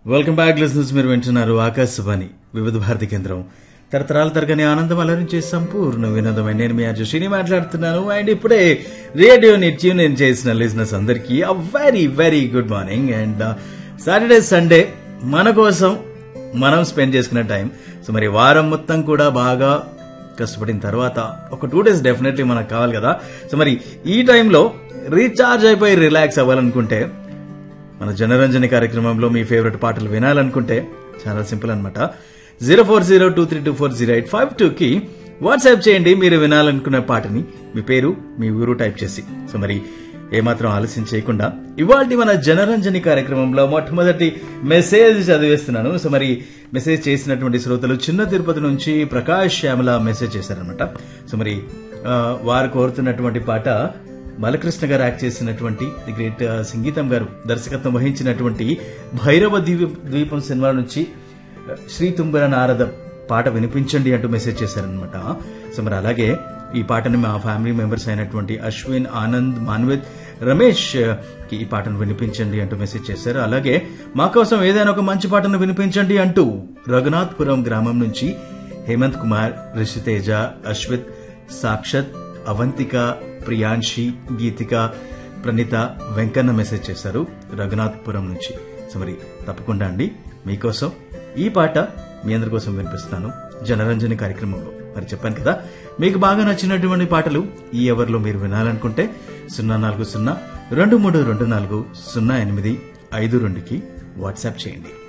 welcome back listeners మీరు వింటున్నారు ఆకాశవాణి వివిధ భారతి కేంద్రం తరతరాల తరగని ఆనందం అలరించే సంపూర్ణ వినోదమైన నేను మీ అర్జుషిని మాట్లాడుతున్నాను అండ్ ఇప్పుడే రేడియోని ట్యూన్ ఇన్ చేసిన లిసనర్స్ అందరికీ a very very good morning and Saturday Sunday మన కోసం మనం స్పెండ్ చేసుకునే టైం సో మరి వారం మొత్తం కూడా బాగా కష్టపడిన తర్వాత ఒక టూ డేస్ డెఫినెట్లీ మనకు కావాలి కదా సో మరి ఈ టైంలో రీఛార్జ్ అయిపోయి రిలాక్స్ అవ్వాలనుకుంటే మన జనరంజని కార్యక్రమంలో మీ ఫేవరెట్ పాటలు వినాలనుకుంటే చాలా సింపుల్ అనమాట zero four zero two three two four zero eight five టూకి వాట్సాప్ చేయండి మీరు వినాలనుకున్న పాటని మీ పేరు మీ ఊరు టైప్ చేసి సో మరి ఏమాత్రం ఆలస్యం చేయకుండా ఇవాళ మన జనరంజని కార్యక్రమంలో మొట్టమొదటి మెసేజ్ చదివేస్తున్నాను సో మరి మెసేజ్ చేసినటువంటి శ్రోతలు చిన్న తిరుపతి నుంచి ప్రకాష్ శ్యామల మెసేజ్ చేశారనమాట సో మరి ఆ, వారు కోరుతున్నటువంటి పాట బాలకృష్ణ గారు యాక్ట్ చేసినటువంటి ది గ్రేట్ ఆ, సంగీతం గారు దర్శకత్వం వహించినటువంటి భైరవ ద్వీప ద్వీపం సినిమా నుంచి ఆ, శ్రీ తుంబర నారద పాట వినిపించండి అంటూ మెసేజ్ చేశారనమాట సో మరి అలాగే ఈ పాటని మా ఫ్యామిలీ మెంబర్స్ అయినటువంటి అశ్విన్ ఆనంద్ మాన్విత్ రమేష్ ఆ, కి ఈ పాటను వినిపించండి అంటూ మెసేజ్ చేశారు అలాగే మా కోసం ఏదైనా ఒక మంచి పాటను వినిపించండి అంటూ రఘునాథ్పురం గ్రామం నుంచి హేమంత్ కుమార్ రిషితేజ అశ్విత్ సాక్షత్ అవంతిక ప్రియాంశి గీతిక ప్రణీత వెంకన్న మెసేజ్ చేశారు రఘునాథ్పురం నుంచి సో మరి తప్పకుండా అండి మీకోసం ఈ పాట మీ అందరి కోసం వినిపిస్తాను జనరంజని కార్యక్రమంలో మరి చెప్పాను కదా మీకు బాగా నచ్చినటువంటి పాటలు ఈ ఎవర్లో మీరు వినాలనుకుంటే సున్నా నాలుగు సున్నా రెండు మూడు రెండు నాలుగు సున్నా ఎనిమిది ఐదు రెండుకి వాట్సాప్ చేయండి